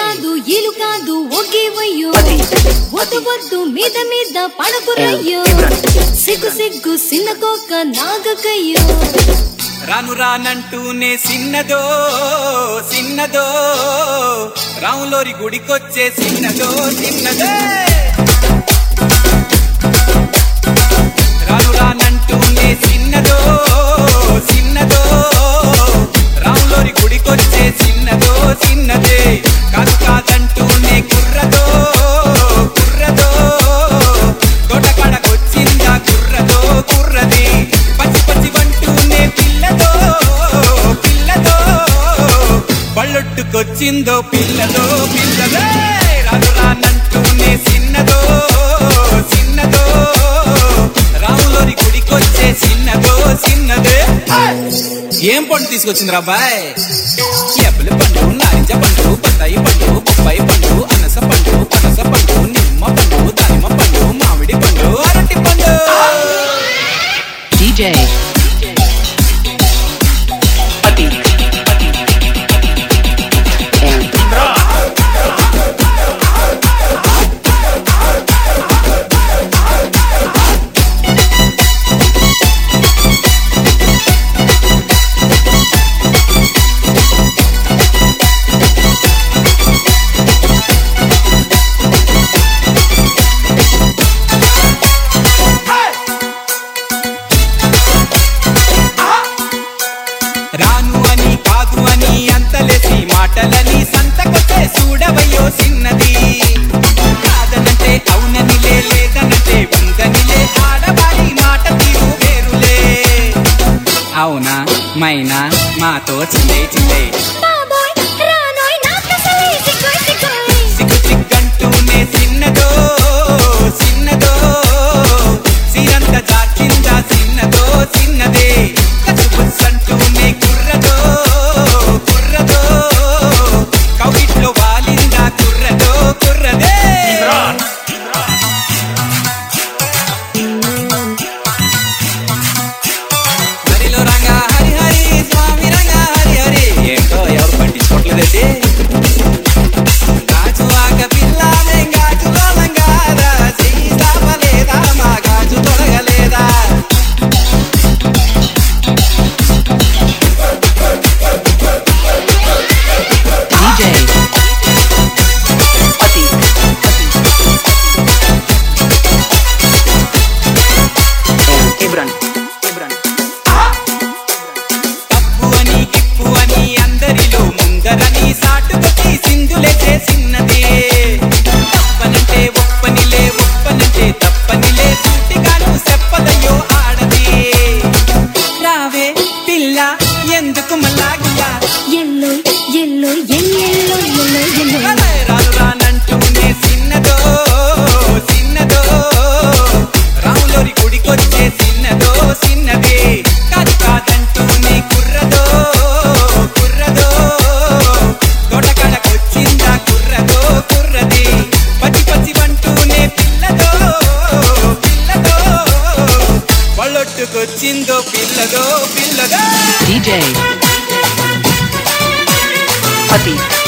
కాదు ఈలు కాదు ఒకే వయ్యో పది. వద్దు వద్దు మీద మీద పడకురయ్యో ఇబ్రాన్. సిగ్గు సిగ్గు సిన్న కోక నాగకయ్యో రాను రానంటూనే సిన్నదో సిన్నదో రాములోరి గుడికొచ్చే సిన్నదో చిన్నదే రాను రానంటూనే సిన్నదో సిన్నదో రాములోరి గుడికొచ్చే సిన్నదో చిన్నదే కాదు కాదంటూనే కుర్రదో కుర్రదో తోటకాడకొచ్చిందా కుర్రదో కుర్రది పచ్చి పచ్చి వంటూనే పిల్లదో పిల్లదో పళ్ళొట్టుకొచ్చిందో పిల్లదో పిల్లదే రాను రానంటూనే సిన్నదో సిన్నదో రాములోని గుడికొచ్చే చిన్నదో చిన్నదే ఏం పండు తీసుకొచ్చింది రాబాయ్ ఎబ్బల పండు నారింజ పండు బత్తాయి పండు బొప్పాయి పండు అనస పండు పనస పండు నిమ్మ పండు దానిమ్మ పండు మామిడి పండు అరటి పండు DJ. Pati. And రాను అని కాదు అని అంతలేసి మాటలని సంతకొచ్చే చూడవయ్యో చిన్నది కాదనంటే అవుననిలే లేదనంటే ఉందనిలే ఆడవారి మాట తీరు వేరులే అవునా మైనా మాతో చిల్లే చిల్లే బాబోయ్ రానోయ్ నాకసలే సిగ్గోయ్ సిగ్గోయ్ సిగ్గు సిగ్గంటూనే చిన్నదో చిన్నదో సిరంత జాచిందా చిన్నదో చిన్నదే కచుబుస్సంటూనే కుర్రదో కుర్రదో కౌగిట్లో వాలిందా కుర్రదో కుర్రదే హరిలో రంగా హరి హరి స్వామి రంగా హరి హరి ఏంటో ఎవరు పట్టించుకోవట్లేదండి గాజు ఆక పిల్లానే గాజులో లంగారా సీతాపలేదా మా గాజు తొలగలేదా DJ. Pati. And Ibran. Ibran. తప్పు అని గిప్పు అని అందరిలో ముందరని సాటుకొచ్చి సింధులే చేసిన్నదే తప్పనంటే ఒప్పనిలే ఒప్పనంటే తప్పనిలే సూటిగాను చెప్పదయ్యో ఆడది రావే పిల్ల ఎందుకు మళ్ళాగిలా ఎల్లో ఎల్లో ఎల్లెల్లో ఎల్లో ఎల్లో రాను రానంటూనే చిన్నదో చిన్నదో రాములోరి గుడికొచ్చే చిన్నదో చిన్నదే కాదు కాదంటూనే కుర్రదో కుర్రదో తోటకాడకొచ్చిందా కుర్రదో కుర్రది పచ్చి పచ్చి వంటూనే పిల్లదో పిల్లదో వాళ్ళొట్టుకొచ్చిందో పిల్లదో పిల్లదో DJ. Pati.